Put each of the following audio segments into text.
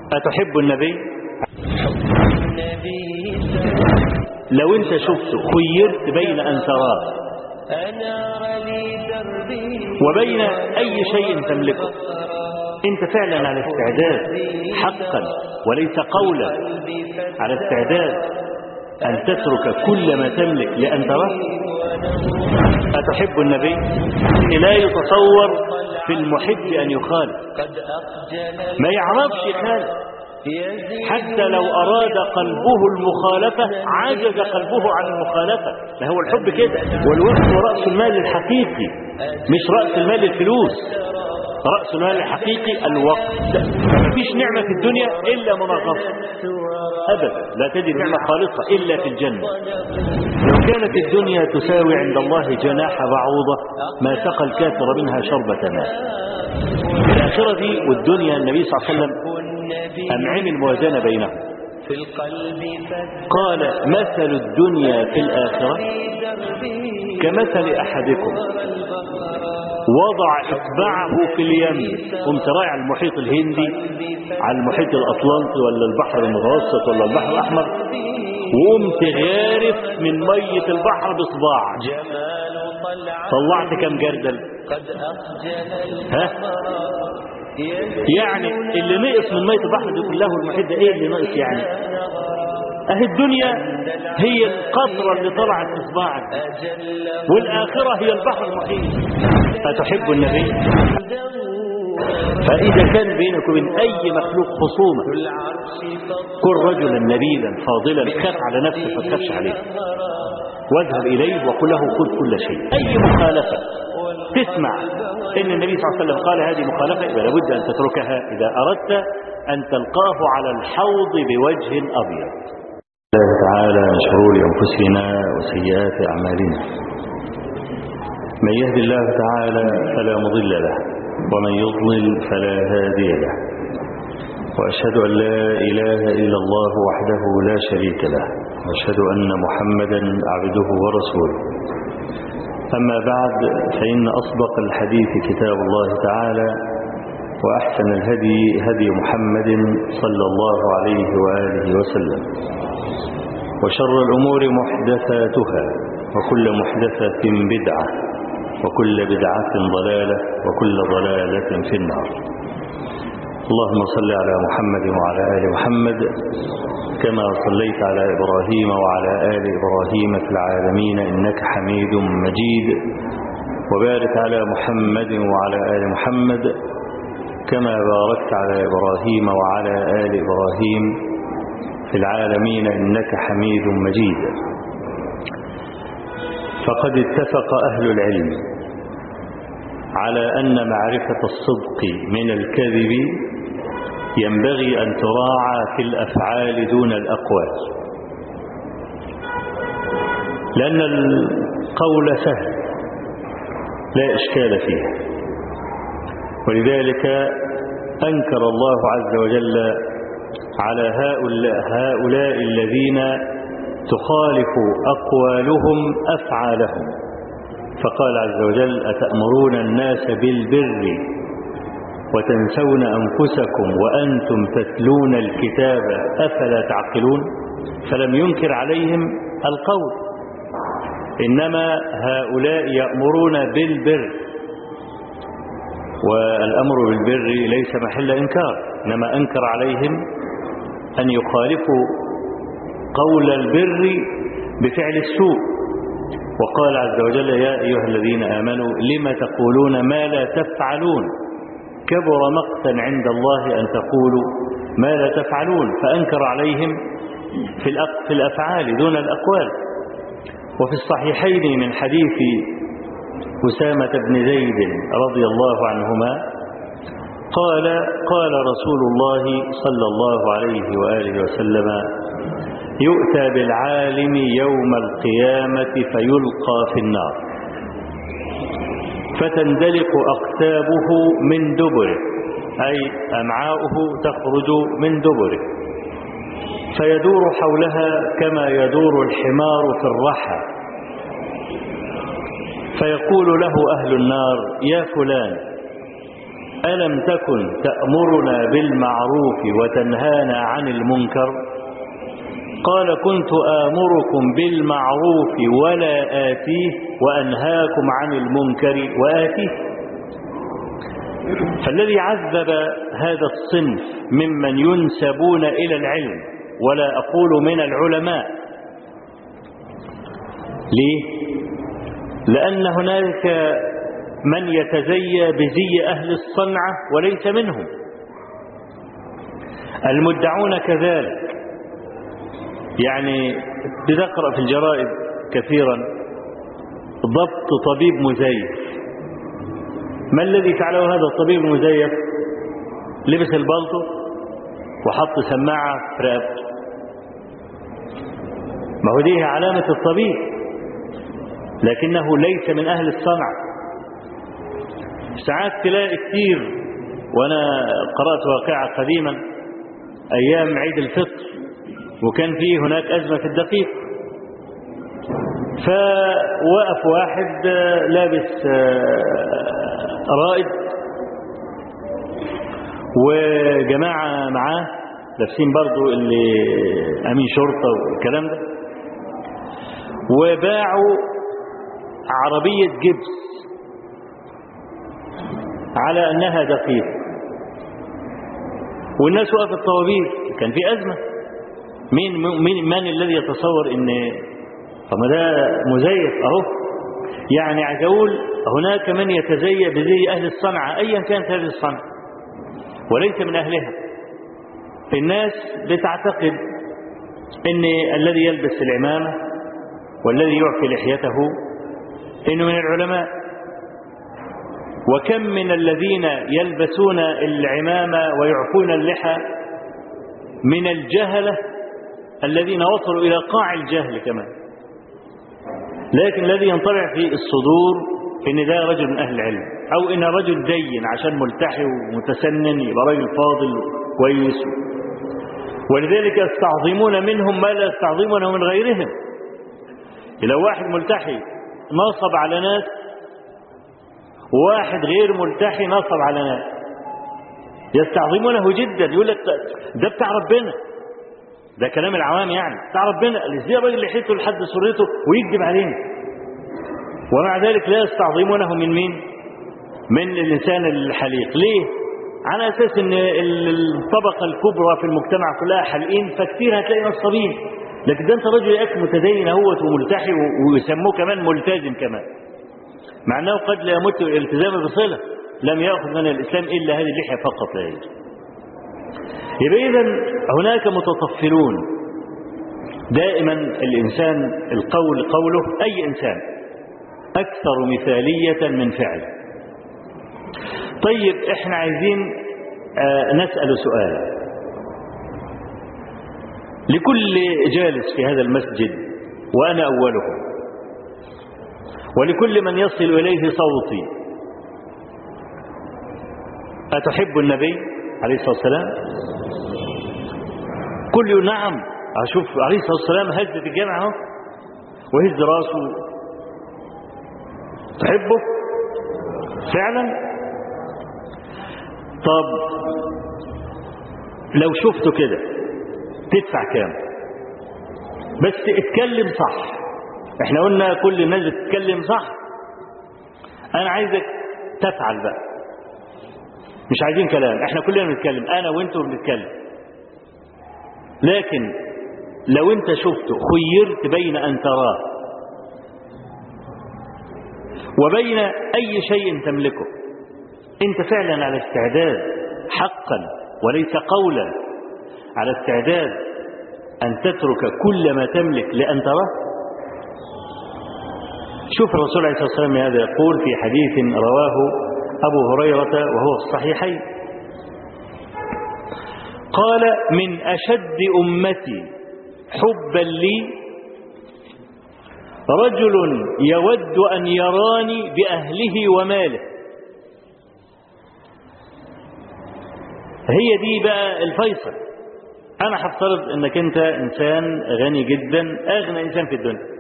أتحب النبي لو انت شفته خيرت بين أن تراه وبين أي شيء تملكه انت فعلا على استعداد حقا وليس قولا على استعداد أن تترك كل ما تملك لأن تراه أتحب النبي لا يتصور في المحب أن يخالف ما يعرفش يخالف حتى لو أراد قلبه المخالفة عجز قلبه عن المخالفة ده هو الحب كده والوقت هو رأس المال الحقيقي مش رأس المال الفلوس رأس المال الحقيقي الوقت مفيش نعمة في الدنيا إلا منغصة أبدا لا تجد نعمة خالصة إلا في الجنة لو كانت الدنيا تساوي عند الله جناح بعوضة ما سقى الكافر منها شربة ماء الآخرة دي والدنيا النبي صلى الله عليه وسلم أم عمل موازنة بينهم قال مثل الدنيا في الآخرة كمثل أحدكم وضع إصبعه في اليم قمت رايح على المحيط الهندي على المحيط الأطلنطي ولا البحر المتوسط ولا البحر الأحمر وقمت غارف من مية البحر بصباعك طلعت كم جردل ها يعني اللي نقص من مية البحر دي كلها والمحيط ده ايه اللي نقص يعني اهي الدنيا هي القطرة اللي طلعت في صباعك والآخرة هي البحر المحيط أتحب النبي فإذا كان بينك وبين أي مخلوق خصومة كن رجلا نبيلا فاضلا خاف على نفسك ما تخافش عليه واذهب إليه وقل له خذ كل شيء أي مخالفة تسمع إن النبي صلى الله عليه وسلم قال هذه مخالفة يبقى لابد أن تتركها إذا أردت أن تلقاه على الحوض بوجه أبيض الله تعالى من شرور أنفسنا وسيئات أعمالنا من يهد الله تعالى فلا مضل له ومن يضلل فلا هادي له وأشهد أن لا إله إلا الله وحده لا شريك له وأشهد أن محمدا عبده ورسوله أما بعد فإن أصدق الحديث كتاب الله تعالى وأحسن الهدي هدي محمد صلى الله عليه وآله وسلم وشر الأمور محدثاتها وكل محدثة بدعة وكل بدعة ضلالة وكل ضلالة في النار اللهم صل على محمد وعلى آل محمد كما صليت على إبراهيم وعلى آل إبراهيم في العالمين إنك حميد مجيد وبارك على محمد وعلى آل محمد كما باركت على إبراهيم وعلى آل إبراهيم في العالمين إنك حميد مجيد فقد اتفق أهل العلم على أن معرفة الصدق من الكذب ينبغي أن تراعى في الأفعال دون الأقوال لأن القول سهل لا إشكال فيه ولذلك أنكر الله عز وجل على هؤلاء, هؤلاء الذين تخالف أقوالهم أفعالهم فقال عز وجل أتأمرون الناس بالبر وتنسون أنفسكم وأنتم تتلون الكتاب أفلا تعقلون فلم ينكر عليهم القول إنما هؤلاء يأمرون بالبر والأمر بالبر ليس محل إنكار إنما أنكر عليهم أن يخالفوا قول البر بفعل السوء وقال عز وجل يا أيها الذين آمنوا لم تقولون ما لا تفعلون كبر مقتا عند الله أن تقولوا ما لا تفعلون فأنكر عليهم في, في الأفعال دون الأقوال وفي الصحيحين من حديث أسامة بن زيد رضي الله عنهما قال قال رسول الله صلى الله عليه وآله وسلم يؤتى بالعالم يوم القيامة فيلقى في النار فتندلق أقتابه من دبره أي أمعاؤه تخرج من دبره فيدور حولها كما يدور الحمار في الرحى فيقول له أهل النار يا فلان ألم تكن تأمرنا بالمعروف وتنهانا عن المنكر قال كنت آمركم بالمعروف ولا آتيه وأنهاكم عن المنكر وآتيه فالذي عذب هذا الصنف ممن ينسبون إلى العلم ولا أقول من العلماء ليه؟ لأن هناك من يتزيى بزي أهل الصنعة وليس منهم المدعون كذلك يعني بتقرأ في الجرائد كثيرا ضبط طبيب مزيف ما الذي فعله هذا الطبيب المزيف لبس البلطو وحط سماعة في رقبته ما هو دي علامة الطبيب لكنه ليس من أهل الصنعة ساعات تلاقي كتير وأنا قرأت واقعة قديما أيام عيد الفطر وكان فيه هناك أزمة في الدقيق فوقف واحد لابس رائد وجماعة معاه لابسين برضو اللي أمين شرطة والكلام ده وباعوا عربية جبس على أنها دقيق والناس وقفت طوابير كان في أزمة مين مين من الذي يتصور ان طب ما ده مزيف اهو يعني عايز اقول هناك من يتزيى بزي اهل الصنعه ايا كانت هذه الصنعه وليس من اهلها الناس بتعتقد ان الذي يلبس العمامه والذي يعفي لحيته انه من العلماء وكم من الذين يلبسون العمامه ويعفون اللحى من الجهله الذين وصلوا إلى قاع الجهل كمان لكن الذي ينطبع في الصدور إن ده رجل من أهل العلم أو إن رجل دين عشان ملتحي ومتسنن يبقى راجل فاضل كويس ولذلك يستعظمون منهم ما لا يستعظمونه من غيرهم لو واحد ملتحي نصب على ناس وواحد غير ملتحي نصب على ناس يستعظمونه جدا يقول لك ده بتاع ربنا ده كلام العوام يعني بتاع ربنا ازاي الراجل لحيته لحد سرته ويكذب علينا ومع ذلك لا يستعظمونه من مين من الانسان الحليق ليه على اساس ان الطبقه الكبرى في المجتمع كلها حلقين فكتير هتلاقي نصابين لكن ده انت راجل ياك متدين اهوت وملتحي ويسموه كمان ملتزم كمان مع انه قد لا يمت الالتزام بصله لم ياخذ من الاسلام الا هذه اللحيه فقط لا يجب يبقى إذا هناك متطفلون دائما الإنسان القول قوله أي إنسان أكثر مثالية من فعل طيب إحنا عايزين آه نسأل سؤال لكل جالس في هذا المسجد وأنا أولهم ولكل من يصل إليه صوتي أتحب النبي عليه الصلاة والسلام كل يوم نعم أشوف عليه الصلاة والسلام هزة الجامعة اهو وهز راسه تحبه فعلا طب لو شفته كده تدفع كام بس اتكلم صح احنا قلنا كل الناس بتتكلم صح انا عايزك تفعل بقى مش عايزين كلام احنا كلنا بنتكلم انا وانتوا بنتكلم لكن لو انت شفته خيرت بين ان تراه وبين اي شيء تملكه انت فعلا على استعداد حقا وليس قولا على استعداد ان تترك كل ما تملك لان تراه شوف الرسول عليه الصلاه والسلام هذا يقول في حديث رواه أبو هريرة وهو في الصحيحين قال من أشد أمتي حبا لي رجل يود أن يراني بأهله وماله هي دي بقى الفيصل أنا هفترض أنك أنت إنسان غني جدا أغنى إنسان في الدنيا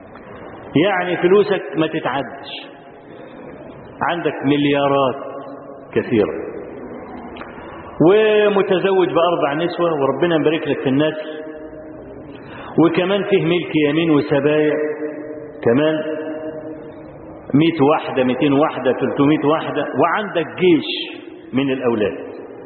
يعني فلوسك ما تتعدش عندك مليارات كثيرة ومتزوج بأربع نسوة وربنا يبارك لك في الناس وكمان فيه ملك يمين وسبايا كمان 100 واحدة 200 واحدة 300 واحدة وعندك جيش من الأولاد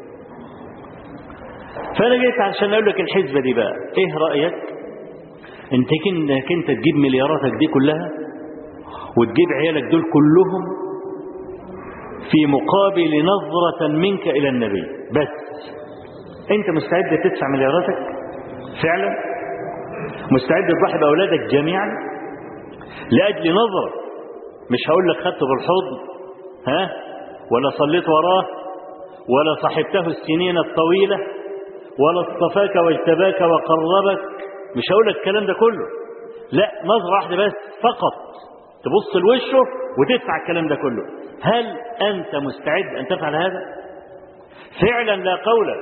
فأنا جيت عشان أقول لك الحسبة دي بقى إيه رأيك أنت كنك أنت تجيب ملياراتك دي كلها وتجيب عيالك دول كلهم في مقابل نظرة منك إلى النبي بس أنت مستعد تدفع ملياراتك فعلا مستعد تضحي بأولادك جميعا لأجل نظرة مش هقول لك خدته بالحضن ها ولا صليت وراه ولا صحبته السنين الطويلة ولا اصطفاك واجتباك وقربك مش هقول لك الكلام ده كله لا نظرة واحدة بس فقط تبص لوشه وتدفع الكلام ده كله هل أنت مستعد أن تفعل هذا فعلا لا قولا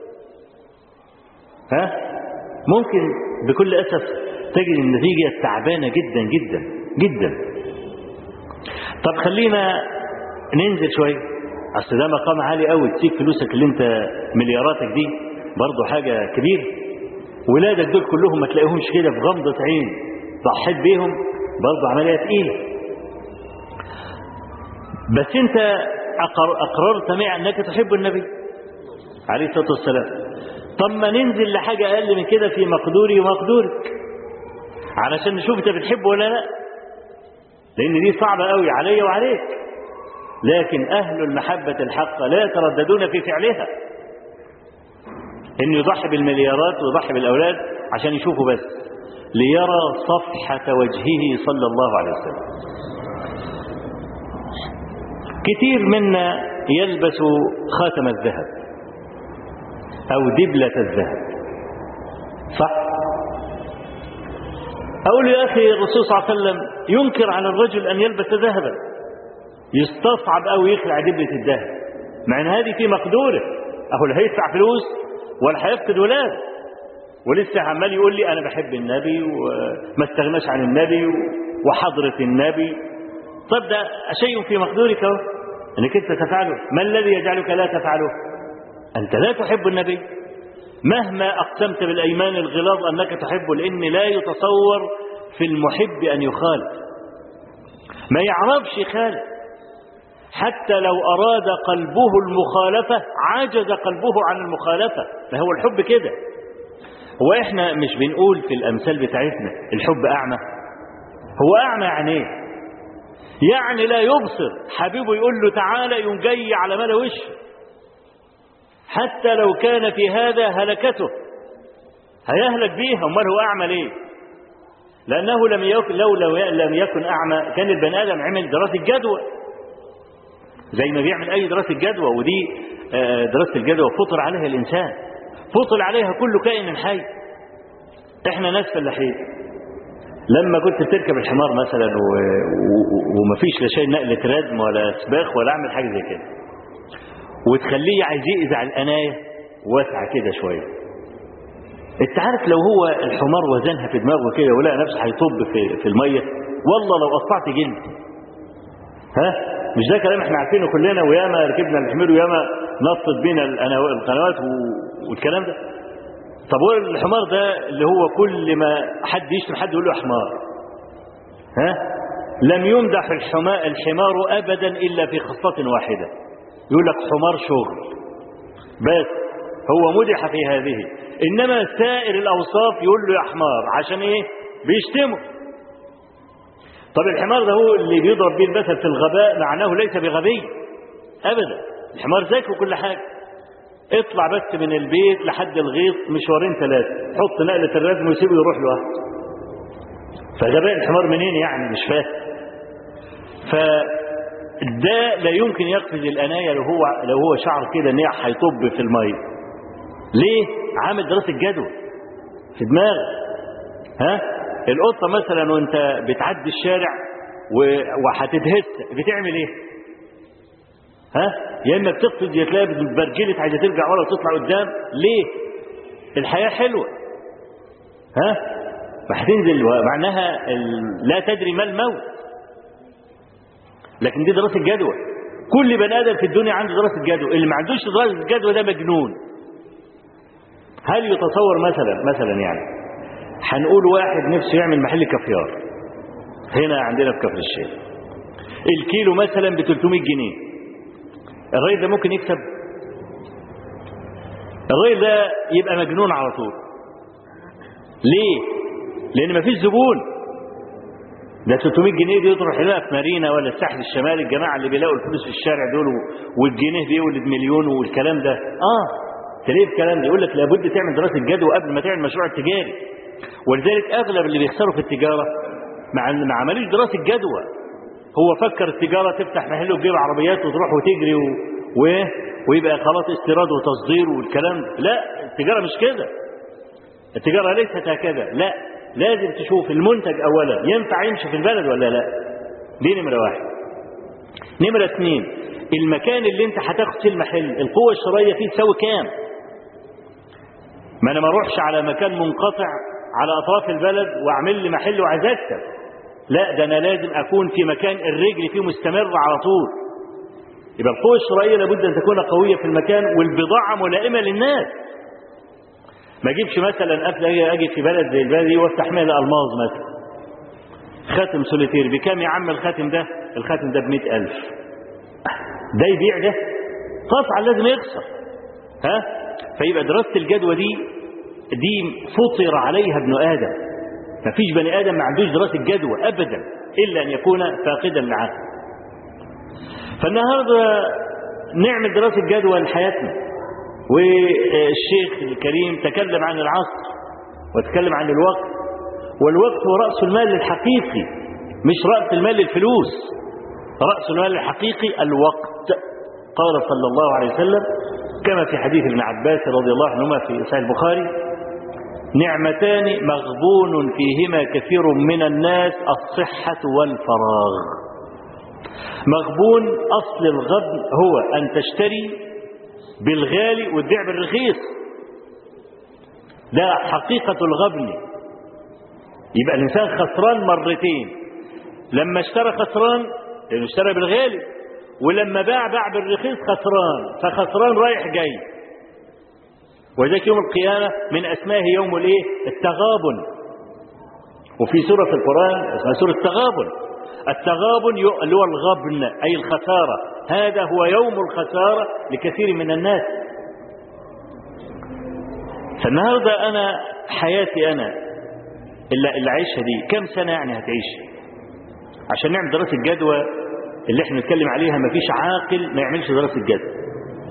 ها ممكن بكل أسف تجد النتيجة تعبانة جدا جدا جدا طب خلينا ننزل شوية أصل ده مقام عالي قوي تسيب فلوسك اللي انت ملياراتك دي برضه حاجة كبيرة ولادك دول كلهم ما تلاقيهمش كده في غمضة عين ضحيت بيهم برضه عملية تقيلة بس انت أقر أقررت معي أنك تحب النبي عليه الصلاة والسلام طب ما ننزل لحاجة أقل من كده في مقدوري ومقدورك علشان نشوف انت بتحبه ولا لا لأن دي صعبة قوي علي وعليك لكن أهل المحبة الحقة لا يترددون في فعلها إنه يضحي بالمليارات ويضحي بالأولاد عشان يشوفوا بس ليرى صفحة وجهه صلى الله عليه وسلم كثير منا يلبس خاتم الذهب أو دبلة الذهب صح أقول يا أخي الرسول صلى الله عليه وسلم ينكر على الرجل أن يلبس ذهبا يستصعب أو يخلع دبلة الذهب مع أن هذه في مقدوره أهو لا هيدفع فلوس ولا هيفقد ولاد ولسه عمال يقول لي أنا بحب النبي وما استغناش عن النبي وحضرة النبي طب ده شيء في مقدورك اهو انك انت تفعله ما الذي يجعلك لا تفعله انت لا تحب النبي مهما اقسمت بالايمان الغلاظ انك تحبه لان لا يتصور في المحب ان يخالف ما يعرفش يخالف حتى لو اراد قلبه المخالفه عجز قلبه عن المخالفه فهو الحب كده هو احنا مش بنقول في الامثال بتاعتنا الحب اعمى هو اعمى يعني ايه يعني لا يبصر حبيبه يقول له تعالى يوم جاي على ملا وشه حتى لو كان في هذا هلكته هيهلك بيها امال هو اعمى ليه لانه لم يكن لو لم يكن اعمى كان البني ادم عمل دراسه جدوى زي ما بيعمل اي دراسه جدوى ودي دراسه الجدوى فطر عليها الانسان فطر عليها كل كائن حي احنا ناس فلاحين لما كنت بتركب الحمار مثلا و... و... ومفيش لا شيء نقلة ردم ولا سباخ ولا اعمل حاجه زي كده وتخليه عايز يقزع القنايه واسعه كده شويه انت عارف لو هو الحمار وزنها في دماغه كده ولقى نفسه هيطب في في الميه والله لو قطعت جلد ها مش ده كلام احنا عارفينه كلنا وياما ركبنا الحمير وياما نطت بينا القنوات والكلام ده طب هو الحمار ده اللي هو كل ما حد يشتم حد يقول له حمار ها لم يمدح الحمار, الحمار ابدا الا في خصله واحده يقول لك حمار شغل بس هو مدح في هذه انما سائر الاوصاف يقول له يا حمار عشان ايه بيشتمه طب الحمار ده هو اللي بيضرب بيه المثل في الغباء معناه ليس بغبي ابدا الحمار ذكي وكل حاجه اطلع بس من البيت لحد الغيط مشوارين ثلاثة حط نقلة الرزم ويسيبه يروح لوحده فغباء الحمار منين يعني مش فاهم فده لا يمكن يقفز الأناية لو هو لو هو شعر كده ان هيطب في المية ليه عامل دراسة جدوى في دماغه ها القطة مثلا وانت بتعدي الشارع وهتدهس بتعمل ايه ها يا اما بتقفز يا تلاقي برجلت عايزه ترجع ورا وتطلع قدام ليه الحياه حلوه ها فهتنزل معناها لا تدري ما الموت لكن دي دراسه جدوى كل بني ادم في الدنيا عنده دراسه جدوى اللي ما عندوش دراسه جدوى ده مجنون هل يتصور مثلا مثلا يعني هنقول واحد نفسه يعمل محل كافيار هنا عندنا في كفر الشيخ الكيلو مثلا ب 300 جنيه الراجل ده ممكن يكسب الراجل ده يبقى مجنون على طول ليه لان مفيش زبون ده 300 جنيه دي تروح لها في مارينا ولا الساحل الشمالي الجماعه اللي بيلاقوا الفلوس في الشارع دول والجنيه بيولد مليون والكلام ده اه تلاقيه الكلام ده يقول لك لابد تعمل دراسه جدوى قبل ما تعمل مشروع تجاري ولذلك اغلب اللي بيخسروا في التجاره مع ما عملوش دراسه جدوى هو فكر التجاره تفتح محل وتجيب عربيات وتروح وتجري و... و... ويبقى خلاص استيراد وتصدير والكلام ده. لا التجاره مش كده التجاره ليست هكذا لا لازم تشوف المنتج اولا ينفع يمشي في البلد ولا لا دي نمره واحد نمره اثنين المكان اللي انت هتاخد فيه المحل القوه الشرائيه فيه تساوي كام ما انا ما اروحش على مكان منقطع على اطراف البلد واعمل لي محل وعايز اكسب لا ده انا لازم اكون في مكان الرجل فيه مستمر على طول يبقى القوه الشرائيه لابد ان تكون قويه في المكان والبضاعه ملائمه للناس ما اجيبش مثلا قبل اجي اجي في بلد زي البلد دي وافتح محل الماظ مثلا خاتم سوليتير بكام يا عم الخاتم ده الخاتم ده ب 100000 ده يبيع ده قطعا لازم يخسر ها فيبقى دراسه الجدوى دي دي فطر عليها ابن ادم ما فيش بني ادم ما عندوش دراسه جدوى ابدا الا ان يكون فاقدا لعقل فالنهارده نعمل دراسه جدوى لحياتنا والشيخ الكريم تكلم عن العصر وتكلم عن الوقت والوقت هو راس المال الحقيقي مش راس المال الفلوس راس المال الحقيقي الوقت قال صلى الله عليه وسلم كما في حديث ابن عباس رضي الله عنهما في صحيح البخاري نعمتان مغبون فيهما كثير من الناس الصحة والفراغ مغبون أصل الغبن هو أن تشتري بالغالي وتبيع بالرخيص ده حقيقة الغبن يبقى الإنسان خسران مرتين لما اشترى خسران لأنه اشترى بالغالي ولما باع باع بالرخيص خسران فخسران رايح جاي وذلك يوم القيامة من أسمائه يوم الإيه؟ التغابن وفي سورة في القرآن اسمها سورة التغابن التغابن اللي هو الغبن أي الخسارة هذا هو يوم الخسارة لكثير من الناس فالنهاردة أنا حياتي أنا اللي, اللي عايشها دي كم سنة يعني هتعيش عشان نعمل دراسة جدوى اللي احنا نتكلم عليها مفيش عاقل ما يعملش دراسة جدوى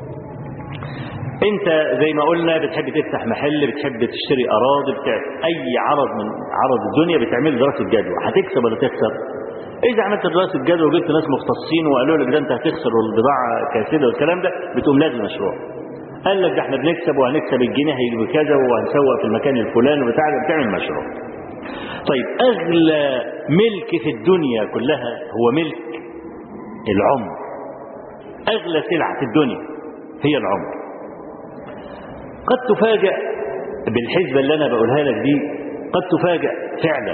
انت زي ما قلنا بتحب تفتح محل بتحب تشتري اراضي بتعمل اي عرض من عرض الدنيا بتعمل دراسه جدوى هتكسب ولا تخسر اذا عملت دراسه جدوى وجبت ناس مختصين وقالوا لك ده انت هتخسر والبضاعه كاسده والكلام ده بتقوم لازم مشروع قال لك ده احنا بنكسب وهنكسب الجنيه هيجي بكذا وهنسوق في المكان الفلاني وبتاع بتعمل مشروع طيب اغلى ملك في الدنيا كلها هو ملك العمر اغلى سلعه في الدنيا هي العمر قد تفاجأ بالحسبة اللي أنا بقولها لك دي قد تفاجأ فعلا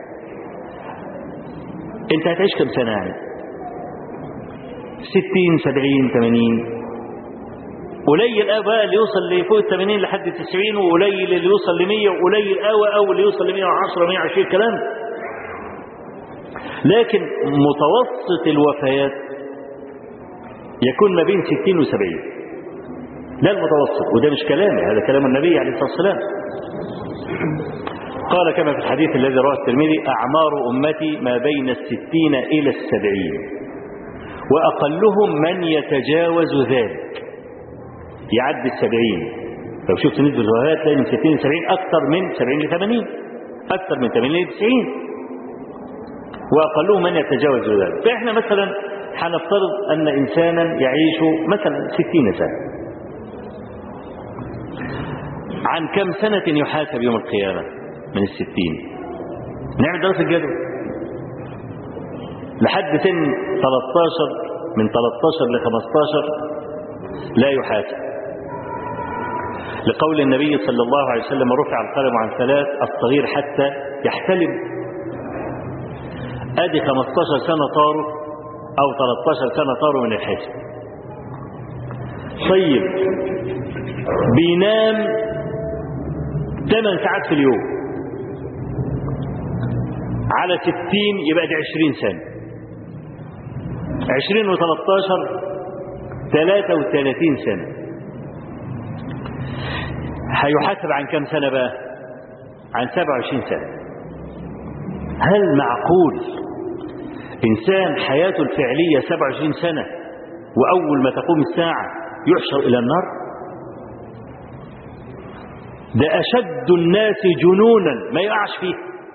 أنت هتعيش كم سنة يعني ستين سبعين ثمانين قليل قوي بقى اللي يوصل لفوق ال 80 لحد 90 وقليل اللي يوصل ل 100 وقليل قوي قوي اللي يوصل ل 110 120 كلام لكن متوسط الوفيات يكون ما بين 60 و 70 ده المتوسط وده مش كلامي هذا كلام النبي عليه الصلاة والسلام قال كما في الحديث الذي رواه الترمذي أعمار أمتي ما بين الستين إلى السبعين وأقلهم من يتجاوز ذلك يعدي السبعين لو شفت نسبة الوفاة تلاقي من ستين لسبعين أكثر من سبعين لثمانين أكثر من ثمانين لتسعين وأقلهم من يتجاوز ذلك فإحنا مثلا هنفترض أن إنسانا يعيش مثلا ستين سنة عن كم سنة يحاسب يوم القيامة من الستين نعمل دراسة جدوى لحد سن 13 من 13 ل 15 لا يحاسب لقول النبي صلى الله عليه وسلم رفع القلم عن ثلاث الصغير حتى يحتلم ادي 15 سنة طاروا أو 13 سنة طاروا من الحزب طيب بينام 8 ساعات في اليوم على 60 يبقى دي 20 سنة 20 و13 33 سنة هيحاسب عن كم سنة بقى عن 27 سنة هل معقول إنسان حياته الفعلية 27 سنة وأول ما تقوم الساعة يحشر إلى النار ده أشد الناس جنونا ما يقعش فيه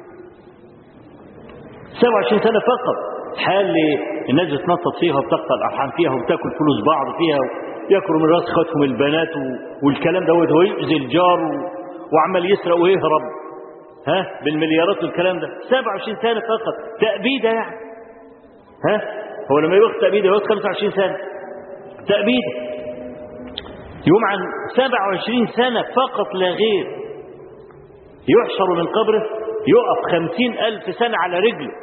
27 سنة فقط حال اللي الناس بتنطط فيها وبتقطع الأرحام فيها وبتاكل فلوس بعض فيها ياكلوا من راس خواتهم البنات والكلام دوت ويؤذي الجار وعمال يسرق ويهرب ها بالمليارات والكلام ده 27 سنة فقط تأبيدة يعني ها هو لما يوقف تأبيدة يوقف 25 سنة تأبيدة يوم عن 27 سنة فقط لا غير يحشر من قبره يقف خمسين ألف سنة على رجله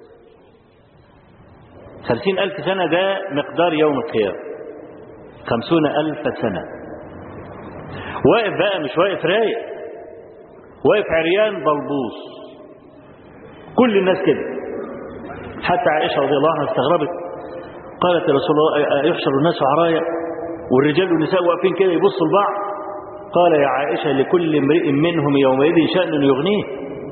خمسين ألف سنة ده مقدار يوم القيامة خمسون ألف سنة واقف بقى مش واقف رايق واقف عريان بلبوص كل الناس كده حتى عائشة رضي الله عنها استغربت قالت يا رسول الله يحشر الناس عرايا والرجال والنساء واقفين كده يبصوا لبعض قال يا عائشة لكل امرئ منهم يومئذ شأن يغنيه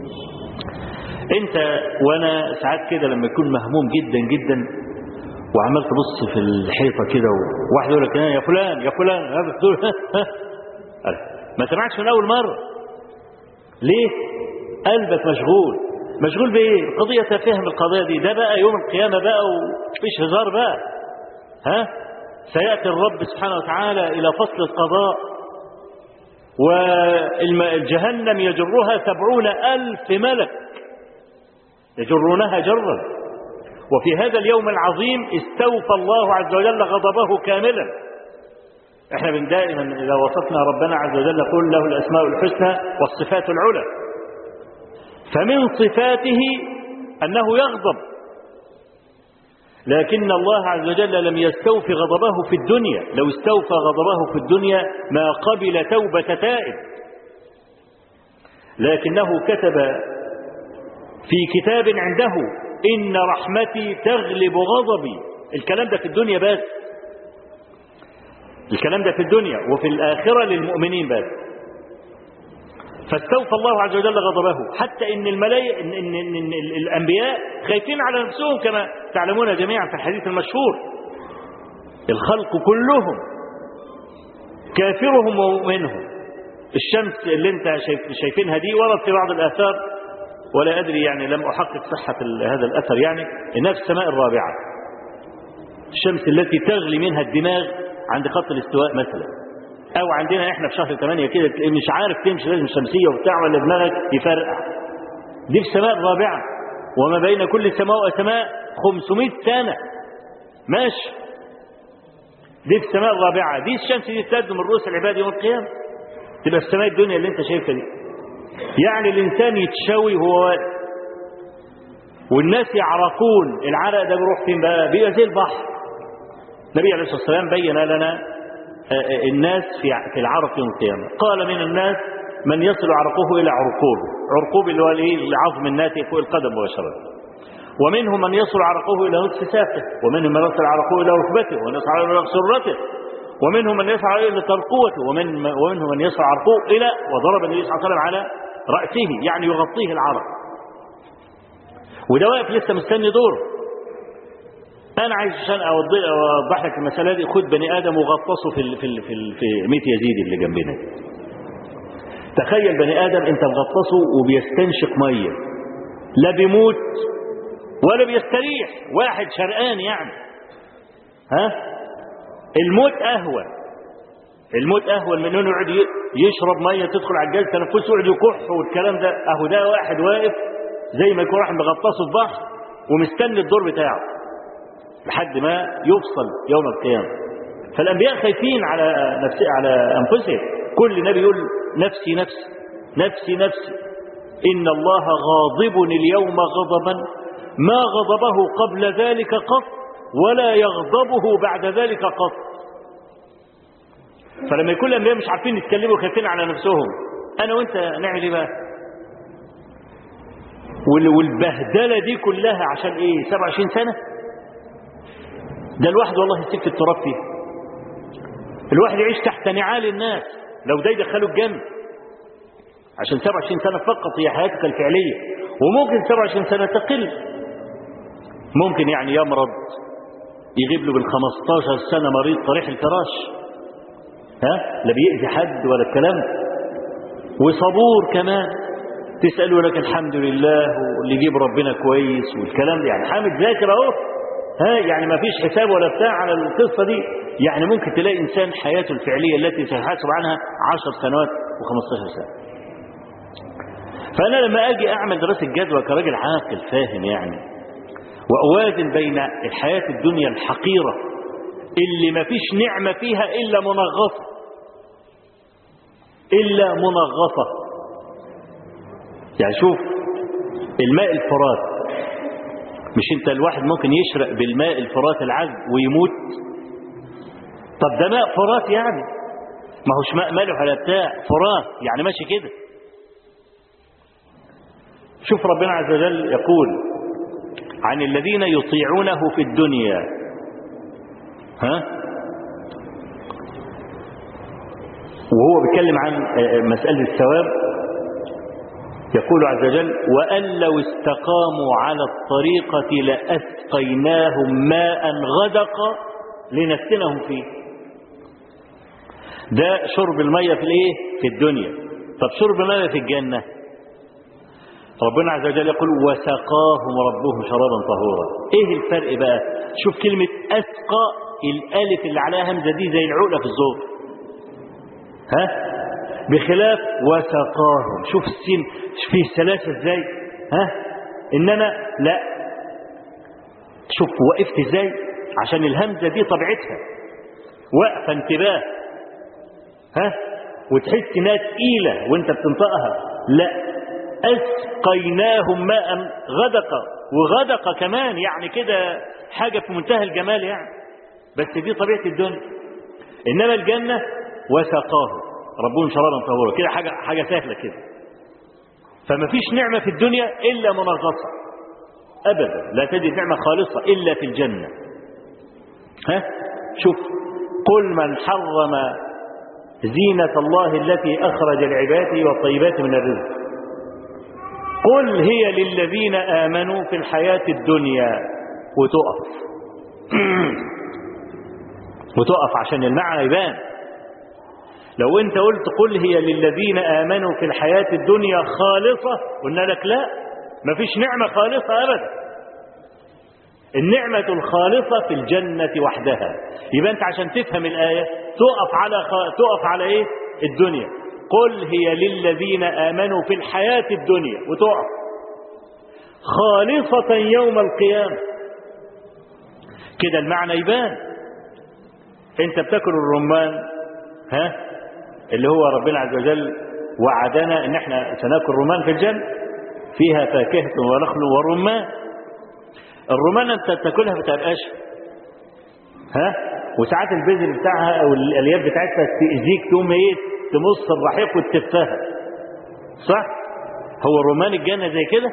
انت وانا ساعات كده لما يكون مهموم جدا جدا وعمال تبص في الحيطة كده وواحد يقول لك يا فلان يا فلان هذا تقول ما سمعتش من أول مرة ليه قلبك مشغول مشغول بايه القضية تفهم القضية دي ده بقى يوم القيامة بقى ومفيش هزار بقى ها سيأتي الرب سبحانه وتعالى إلى فصل القضاء والجهنم يجرها سبعون ألف ملك يجرونها جرا وفي هذا اليوم العظيم استوفى الله عز وجل غضبه كاملا احنا من دائما إذا وصفنا ربنا عز وجل نقول له الأسماء الحسنى والصفات العلى فمن صفاته أنه يغضب لكن الله عز وجل لم يستوفي غضبه في الدنيا لو استوفى غضبه في الدنيا ما قبل توبة تائب لكنه كتب في كتاب عنده إن رحمتي تغلب غضبي الكلام ده في الدنيا بس الكلام ده في الدنيا وفي الآخرة للمؤمنين بس فاستوفى الله عز وجل غضبه حتى إن الملائكة إن, إن, إن, إن الأنبياء خايفين على نفسهم كما تعلمون جميعا في الحديث المشهور الخلق كلهم كافرهم ومؤمنهم الشمس اللي انت شايف شايفينها دي ورد في بعض الآثار ولا أدري يعني لم أحقق صحة هذا الأثر يعني إنها في السماء الرابعة الشمس التي تغلي منها الدماغ عند خط الاستواء مثلا أو عندنا إحنا في شهر 8 كده مش عارف تمشي لازم شمسية وبتاع ولا دماغك يفرقع دي في السماء الرابعة وما بين كل سماء وسماء 500 سنة ماشي دي في السماء الرابعة دي الشمس دي تد من رؤوس العباد يوم القيامة تبقى في السماء الدنيا اللي انت شايفها دي يعني الإنسان يتشوي وهو واقف والناس يعرقون العرق ده بيروح فين بقى بيبقى زي البحر النبي عليه الصلاة والسلام بين لنا الناس في في العرق يوم القيامة قال من الناس من يصل عرقه إلى عرقوبه عرقوب اللي هو الايه العظم الناتئ فوق القدم مباشرة ومنهم من يصل عرقه إلى نصف ساقه ومنهم من يصل عرقه إلى ركبته ومن يصل إلى سرته ومنهم من يسعى إلى ترقوته ومن ومنهم من يسعى عرقه إلى وضرب النبي صلى الله عليه وسلم على رأسه يعني يغطيه العرق وده واقف لسه مستني دور أنا عايز عشان أوضح لك المسألة دي خد بني آدم وغطسه في ال في ال في, ال في ميت يزيد اللي جنبنا تخيل بني آدم أنت مغطسه وبيستنشق مية لا بيموت ولا بيستريح واحد شرقان يعني ها الموت أهون الموت أهون من انه يقعد يشرب مية تدخل على الجهاز تنفسه يقعد يكح والكلام ده أهو ده واحد واقف زي ما يكون واحد مغطسه في بحر ومستني الدور بتاعه لحد ما يفصل يوم القيامة فالأنبياء خايفين على نفسي على أنفسهم كل نبي يقول نفسي نفسي نفسي نفسي إن الله غاضب اليوم غضبا ما غضبه قبل ذلك قط ولا يغضبه بعد ذلك قط فلما يكون الأنبياء مش عارفين يتكلموا خايفين على نفسهم أنا وأنت نعمل إيه بقى وال- والبهدلة دي كلها عشان إيه 27 سنة ده الواحد والله يسيب في التراب فيه الواحد يعيش تحت نعال الناس لو ده يدخله الجنة عشان 27 سنة فقط هي حياتك الفعلية وممكن 27 سنة تقل ممكن يعني يمرض يغيب له بال 15 سنة مريض طريح الفراش ها لا بيأذي حد ولا الكلام ده. وصبور كمان تسأله لك الحمد لله واللي يجيب ربنا كويس والكلام ده يعني حامد ذاكر اهو ها يعني ما فيش حساب ولا بتاع على القصة دي يعني ممكن تلاقي إنسان حياته الفعلية التي سيحاسب عنها 10 سنوات و15 سنة فأنا لما أجي أعمل دراسة جدوى كراجل عاقل فاهم يعني وأوازن بين الحياة الدنيا الحقيرة اللي ما فيش نعمة فيها إلا منغصة إلا منغصة يعني شوف الماء الفرات مش انت الواحد ممكن يشرق بالماء الفرات العذب ويموت طب ده ماء فرات يعني ما هوش ماء مالح ولا بتاع فرات يعني ماشي كده شوف ربنا عز وجل يقول عن الذين يطيعونه في الدنيا ها وهو بيتكلم عن مسألة الثواب يقول عز وجل وأن لو استقاموا على الطريقة لأسقيناهم ماء غدقا لنفتنهم فيه ده شرب المية في الايه في الدنيا طب شرب المية في الجنة ربنا عز وجل يقول وسقاهم ربهم شرابا طهورا ايه الفرق بقى شوف كلمة أسقى الألف اللي عليها همزة دي زي العقلة في الزور ها بخلاف وسقاهم شوف السين فيه سلاسة ازاي ها انما لا شوف وقفت ازاي عشان الهمزة دي طبيعتها وقفة انتباه ها وتحس انها تقيلة وانت بتنطقها لا اسقيناهم ماء غدقا وغدقا كمان يعني كده حاجة في منتهى الجمال يعني بس دي طبيعة الدنيا انما الجنة وسقاهم ربهم شرابا طهورا كده حاجة حاجة سهلة كده فما فيش نعمة في الدنيا إلا منغصة أبدا لا تجد نعمة خالصة إلا في الجنة ها شوف قل من حرم زينة الله التي أخرج لعباده والطيبات من الرزق قل هي للذين آمنوا في الحياة الدنيا وتقف وتقف عشان المعنى يبان لو انت قلت قل هي للذين آمنوا في الحياة الدنيا خالصة قلنا لك لا مفيش نعمة خالصة أبدا النعمة الخالصة في الجنة وحدها يبقى انت عشان تفهم الآية تقف على خ... تقف على ايه الدنيا قل هي للذين آمنوا في الحياة الدنيا وتقف خالصة يوم القيامة كده المعنى يبان انت بتاكل الرمان ها اللي هو ربنا عز وجل وعدنا ان احنا سناكل رمان في الجنة فيها فاكهة ونخل ورمان الرمان انت تاكلها بتبقاش ها وساعات البذر بتاعها او الالياف بتاعتها تاذيك تقوم ايه تمص الرحيق وتتفها صح هو الرمان الجنة زي كده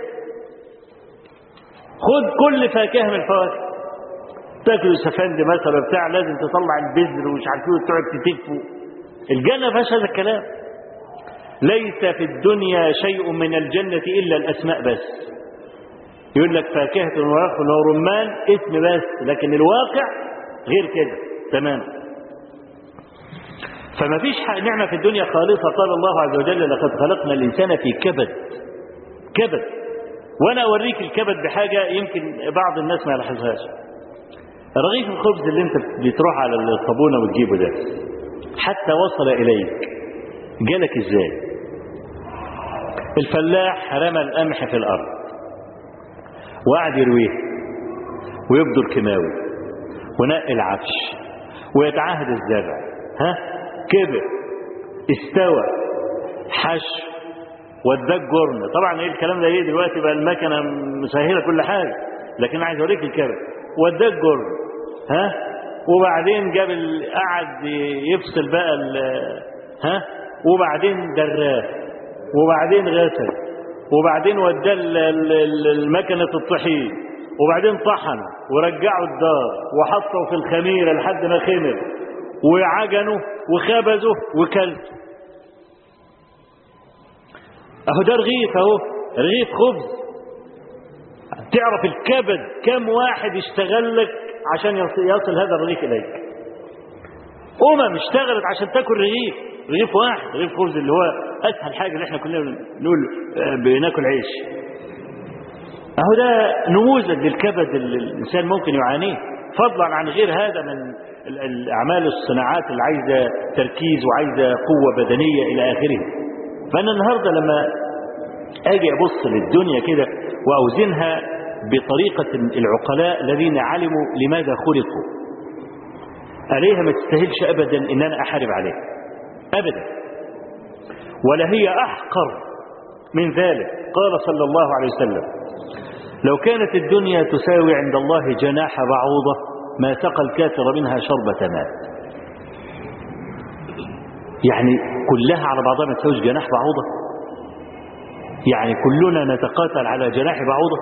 خد كل فاكهة من الفواكه تاكل سفند مثلا بتاع لازم تطلع البذر ومش عارف ايه وتقعد تتفه الجنة فيهاش هذا الكلام ليس في الدنيا شيء من الجنة إلا الأسماء بس يقول لك فاكهة ونخل ورمان اسم بس لكن الواقع غير كده تمام فما فيش نعمة في الدنيا خالصة قال الله عز وجل لقد خلقنا الإنسان في كبد كبد وأنا أوريك الكبد بحاجة يمكن بعض الناس ما يلاحظهاش رغيف الخبز اللي انت بتروح على الصابونة وتجيبه ده حتى وصل إليك جالك ازاي الفلاح رمى القمح في الأرض وقعد يرويه ويبدو الكيماوي ونقي العفش ويتعهد الزرع ها كبر استوى حش وداك جرن طبعا ايه الكلام ده ايه دلوقتي بقى المكنه مسهله كل حاجه لكن عايز اوريك الكبر وداك جرن ها وبعدين جاب ال- قعد يفصل بقى ال- ها وبعدين دراه وبعدين غسل وبعدين وداه ال- ال- ال- المكنة الطحين وبعدين طحن ورجعه الدار وحطه في الخميرة لحد ما خمر وعجنه وخبزه وكلته اهو ده رغيف اهو رغيف خبز تعرف الكبد كم واحد اشتغل لك عشان يصل, يصل هذا الرغيف اليك امم اشتغلت عشان تاكل رغيف رغيف واحد رغيف خبز اللي هو اسهل حاجه اللي احنا كلنا بنقول آه، بناكل عيش اهو ده نموذج للكبد اللي الانسان ممكن يعانيه فضلا عن غير هذا من ال- الاعمال الصناعات اللي عايزه تركيز وعايزه قوه بدنيه الى اخره فانا النهارده لما اجي ابص للدنيا كده واوزنها بطريقه العقلاء الذين علموا لماذا خلقوا عليها ما تستاهلش ابدا ان انا احارب عليها ابدا ولا هي احقر من ذلك قال صلى الله عليه وسلم لو كانت الدنيا تساوي عند الله جناح بعوضة ما سقى الكافر منها شربة ماء يعني كلها على بعضها ما تساويش جناح بعوضة يعني كلنا نتقاتل على جناح بعوضة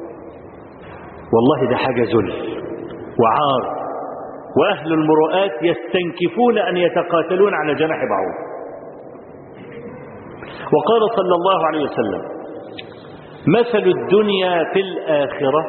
والله ده حاجة ذل وعار وأهل المروءات يستنكفون أن يتقاتلون على جناح بعوضة وقال صلى الله عليه وسلم مثل الدنيا في الآخرة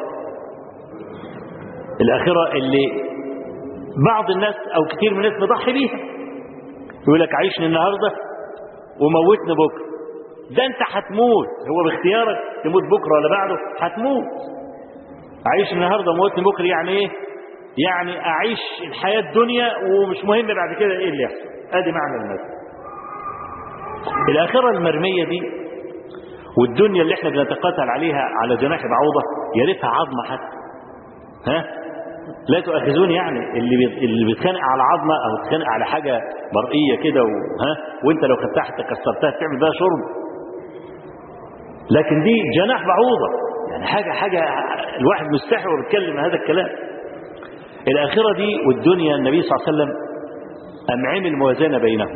الآخرة اللي بعض الناس أو كثير من الناس مضحي بيها يقول لك عيشني النهاردة وموتني بكرة ده انت هتموت هو باختيارك تموت بكرة ولا بعده هتموت عيش النهاردة وموتني بكرة يعني ايه يعني اعيش الحياة الدنيا ومش مهم بعد كده ايه اللي يحصل ادي معنى المثل الآخرة المرمية دي والدنيا اللي احنا بنتقاتل عليها على جناح بعوضة يا ريتها عظمة حتى ها لا تؤاخذوني يعني اللي بي... اللي بيتخانق على عظمة او بيتخانق على حاجة مرئية كده وها وانت لو خدتها حتى كسرتها تعمل بها شرب لكن دي جناح بعوضة يعني حاجة حاجة الواحد مستحي وهو بيتكلم هذا الكلام الآخرة دي والدنيا النبي صلى الله عليه وسلم أم عمل موازنة بينهم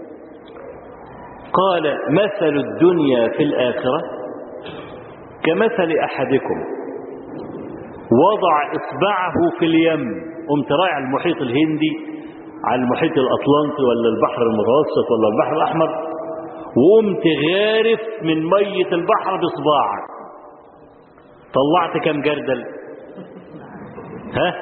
قال مثل الدنيا في الآخرة كمثل أحدكم وضع إصبعه في اليم قمت رايح على المحيط الهندي على المحيط الأطلنطي ولا البحر المتوسط ولا البحر الأحمر وقمت غارف من مية البحر بصباعك طلعت كم جردل ها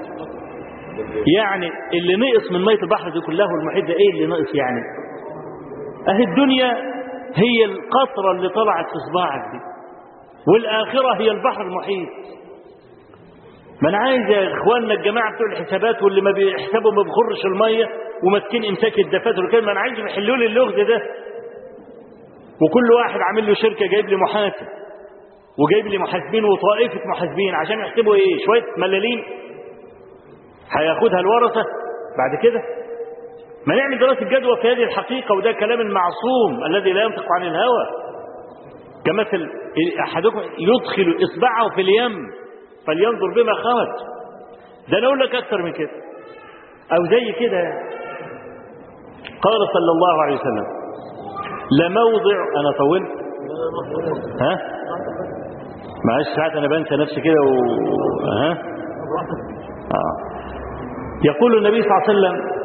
يعني اللي نقص من مية البحر دي كلها والمحيط ده ايه اللي نقص يعني اهي الدنيا هي القطرة اللي طلعت في صباعك دي والآخرة هي البحر المحيط ما انا عايز يا اخواننا الجماعه بتوع الحسابات واللي ما بيحسبوا ما بيخرش الميه وماسكين امساك الدفاتر وكده ما انا عايز يحلوا لي اللغز ده وكل واحد عامل له شركه جايب لي محاسب وجايب لي محاسبين وطائفه محاسبين عشان يحسبوا ايه شويه ملالين هياخدها الورثه بعد كده ما نعمل دراسه جدوى في هذه الحقيقه وده كلام المعصوم الذي لا ينطق عن الهوى كمثل احدكم يدخل اصبعه في اليم فلينظر بما خرج ده انا اقول لك اكتر من كده او زي كده قال صلى الله عليه وسلم لموضع انا طولت ها معلش ساعات انا بنسى نفسي كده و... ها آه. يقول النبي صلى الله عليه وسلم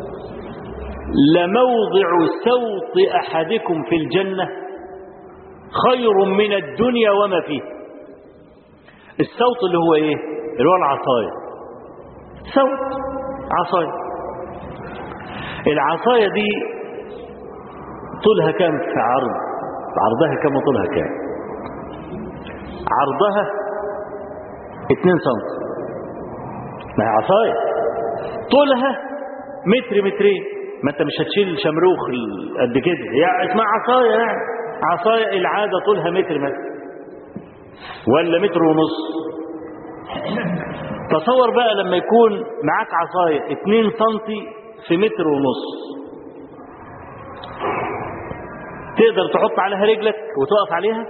لموضع سوط احدكم في الجنه خير من الدنيا وما فيها الصوت اللي هو ايه اللي هو العصاية صوت عصاية العصاية دي طولها كام في عرض عرضها كام وطولها كام عرضها 2 سم ما هي عصاية طولها متر مترين ما انت مش هتشيل شمروخ قد كده يعني اسمها عصاية يعني عصاية العادة طولها متر مثلا ولا متر ونص تصور بقى لما يكون معاك عصاية 2 سنتي في متر ونص تقدر تحط عليها رجلك وتقف عليها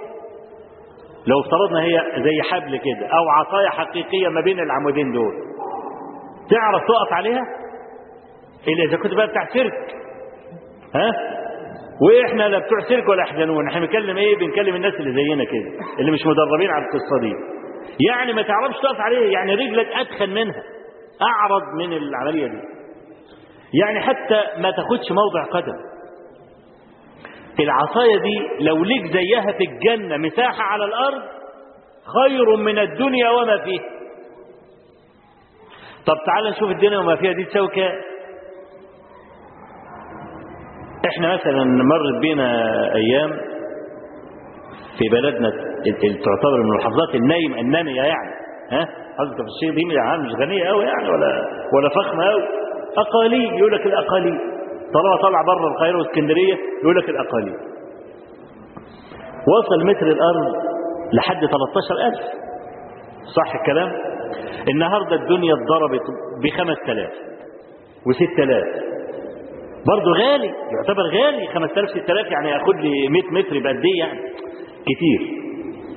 لو افترضنا هي زي حبل كده او عصاية حقيقية ما بين العمودين دول تعرف تقف عليها الا اذا كنت بقى بتاع سيرك ها واحنا لا بتوع سيرك ولا احزنون احنا بنتكلم ايه بنكلم الناس اللي زينا كده اللي مش مدربين على القصه دي يعني ما تعرفش تقف عليه يعني رجلك اتخن منها اعرض من العمليه دي يعني حتى ما تاخدش موضع قدم العصايه دي لو ليك زيها في الجنه مساحه على الارض خير من الدنيا وما فيها طب تعال نشوف الدنيا وما فيها دي تساوي كام احنا مثلا مرت بينا ايام في بلدنا اللي تعتبر من المحافظات النايم النامية يعني ها حضرتك في الشيخ دي يعني مش غنية قوي يعني ولا ولا فخمة قوي أقاليم يقول لك الأقاليم طالما طلع بره القاهرة واسكندرية يقول لك الأقاليم وصل متر الأرض لحد 13000 صح الكلام النهاردة الدنيا اتضربت ب 5000 و6000 برضه غالي يعتبر غالي 5000 6000 يعني ياخد لي 100 متر يبقى قد ايه يعني كتير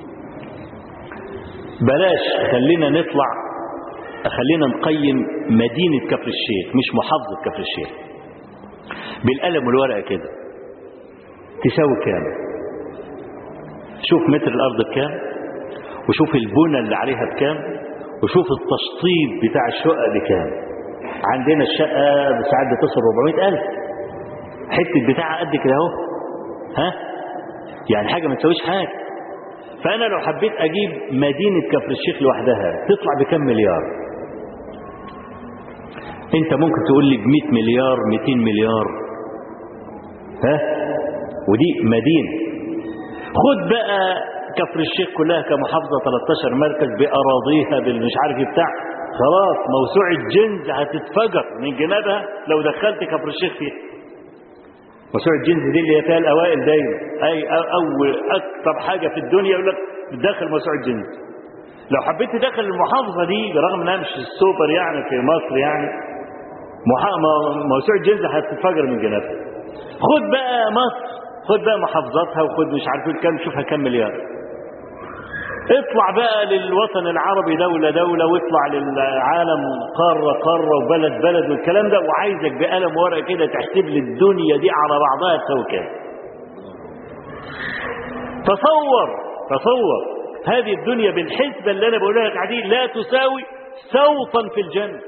بلاش خلينا نطلع خلينا نقيم مدينة كفر الشيخ مش محافظة كفر الشيخ بالقلم والورقة كده تساوي كام شوف متر الأرض بكام وشوف البنى اللي عليها بكام وشوف التشطيب بتاع الشقة بكام عندنا الشقة ساعات بتصل 400 ألف حتة بتاعها قد كده اهو ها يعني حاجة ما تسويش حاجة فأنا لو حبيت أجيب مدينة كفر الشيخ لوحدها تطلع بكم مليار أنت ممكن تقول لي ب 100 مليار 200 مليار ها ودي مدينة خد بقى كفر الشيخ كلها كمحافظة 13 مركز بأراضيها بالمش عارف بتاع خلاص موسوعة جنز هتتفجر من جنابها لو دخلت كفر الشيخ فيها موسوعة جنز دي اللي هي فيها الأوائل دايما أي أول أكثر حاجة في الدنيا يقول لك داخل موسوعة جنز لو حبيت تدخل المحافظة دي برغم انها مش السوبر يعني في مصر يعني موسوعة جنز هتتفجر من جنابها خد بقى مصر خد بقى محافظاتها وخد مش عارف كام شوفها كام مليار اطلع بقى للوطن العربي دولة دولة واطلع للعالم قارة قارة وبلد بلد والكلام ده وعايزك بقلم ورقة كده تحسب لي الدنيا دي على بعضها تساوي كام تصور تصور هذه الدنيا بالحسبة اللي أنا بقولها لك عديد لا تساوي سوطا في الجنة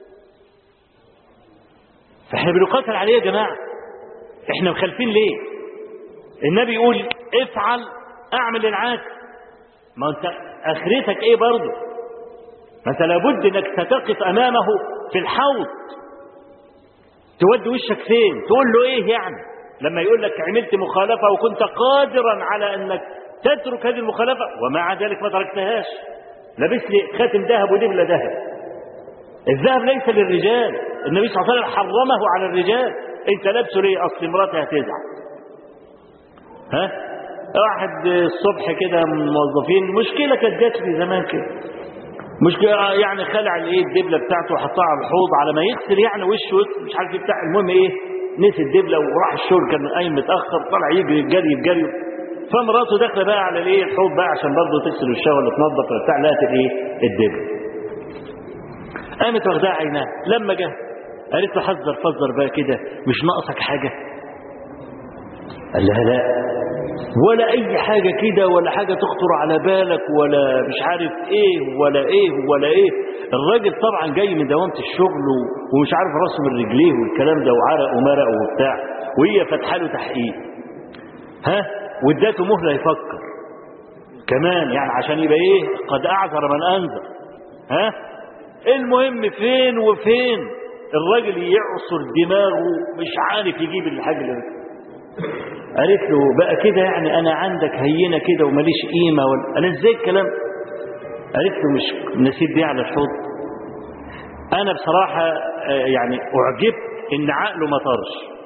فاحنا بنقاتل عليه يا جماعة احنا مخالفين ليه النبي يقول افعل اعمل العكس ما انت اخرتك ايه برضه ما انت لابد انك ستقف امامه في الحوض تودي وشك فين تقول له ايه يعني لما يقول لك عملت مخالفة وكنت قادرا على انك تترك هذه المخالفة ومع ذلك ما تركتهاش لبس لي خاتم ذهب ودبلة ذهب الذهب ليس للرجال النبي صلى الله عليه وسلم حرمه على الرجال انت لابسه ليه اصل مراتي هتزعل ها واحد الصبح كده من الموظفين مشكلة كانت جات لي زمان كده مشكلة يعني خلع الايه الدبلة بتاعته وحطها على الحوض على ما يغسل يعني وشه مش عارف بتاع المهم ايه نسي الدبلة وراح الشغل كان قايم متأخر طلع يجري جري جري فمراته داخله بقى على الايه الحوض بقى عشان برضه تغسل وشها ولا تنظف ولا بتاع لقت الايه الدبلة قامت واخداها عينها لما جه قالت له حذر فذر بقى كده مش ناقصك حاجة قال لها لا ولا اي حاجة كده ولا حاجة تخطر على بالك ولا مش عارف ايه ولا ايه ولا ايه الراجل طبعا جاي من دوامة الشغل ومش عارف راسه من رجليه والكلام ده وعرق ومرق وبتاع وهي فاتحه له تحقيق ها واداته مهلة يفكر كمان يعني عشان يبقى ايه قد اعذر من انذر ها المهم فين وفين الراجل يعصر دماغه مش عارف يجيب الحاجة اللي قالت له بقى كده يعني انا عندك هينه كده وماليش قيمه ولا انا ازاي الكلام قالت له مش نسيب دي على الحوض انا بصراحه يعني اعجبت ان عقله ما طارش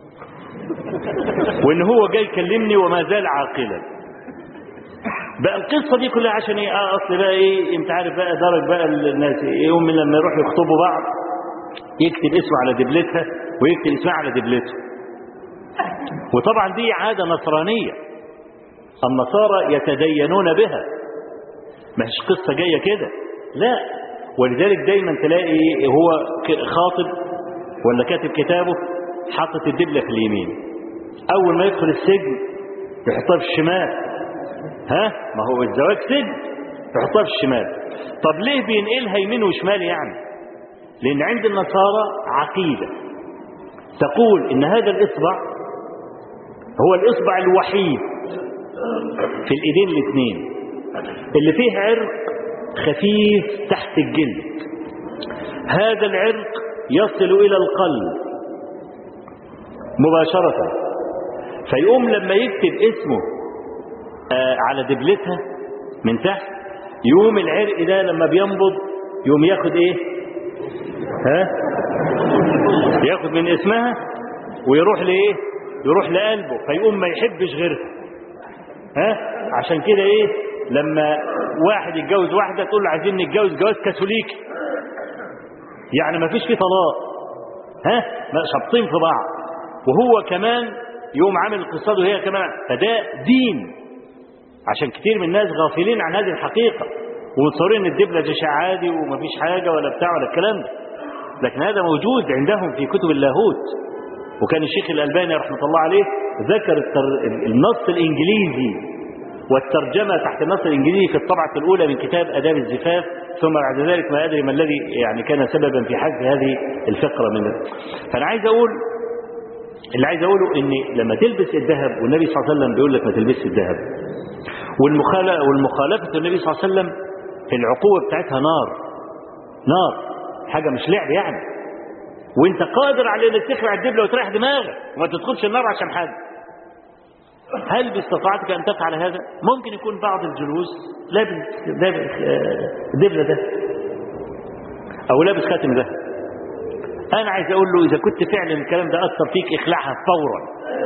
وان هو جاي يكلمني وما زال عاقلا بقى القصه دي كلها عشان ايه اه اصل بقى ايه انت عارف بقى درج بقى الناس يوم لما يروحوا يخطبوا بعض يكتب اسمه على دبلتها ويكتب اسمها على دبلته وطبعا دي عادة نصرانية النصارى يتدينون بها مش قصة جاية كده لا ولذلك دايما تلاقي هو ك- خاطب ولا كاتب كتابه حاطط الدبلة في اليمين أول ما يدخل السجن يحطها في الشمال ها ما هو الزواج سجن يحطها في الشمال طب ليه بينقلها يمين وشمال يعني لأن عند النصارى عقيدة تقول إن هذا الإصبع هو الإصبع الوحيد في الإيدين الاثنين اللي فيه عرق خفيف تحت الجلد هذا العرق يصل إلى القلب مباشرة فيقوم لما يكتب اسمه آه على دبلتها من تحت يقوم العرق ده لما بينبض يقوم ياخد ايه ها ياخد من اسمها ويروح لايه يروح لقلبه فيقوم ما يحبش غيرها ها عشان كده ايه لما واحد يتجوز واحده تقول له عايزين نتجوز جواز كاثوليكي يعني ما فيش فيه طلاق ها ما شابطين في بعض وهو كمان يقوم عامل الاقتصاد وهي كمان فده دين عشان كتير من الناس غافلين عن هذه الحقيقه ومتصورين ان الدبله ده شيء عادي ومفيش حاجه ولا بتاع ولا الكلام ده لكن هذا موجود عندهم في كتب اللاهوت وكان الشيخ الألباني رحمة الله عليه ذكر التر... النص الإنجليزي والترجمة تحت النص الإنجليزي في الطبعة الأولى من كتاب آداب الزفاف ثم بعد ذلك ما أدري ما الذي يعني كان سببا في حذف هذه الفقرة من فأنا عايز أقول اللي عايز أقوله إن لما تلبس الذهب والنبي صلى الله عليه وسلم بيقول لك ما تلبسش الذهب والمخالفة والمخالفة النبي صلى الله عليه وسلم العقوبة بتاعتها نار نار حاجة مش لعب يعني وانت قادر على انك تخلع الدبله وتريح دماغك وما تدخلش النار عشان حاجه هل باستطاعتك ان تفعل هذا ممكن يكون بعض الجلوس لابس لابس دبله ده او لابس خاتم ده انا عايز اقول له اذا كنت فعلا الكلام ده اثر فيك اخلعها فورا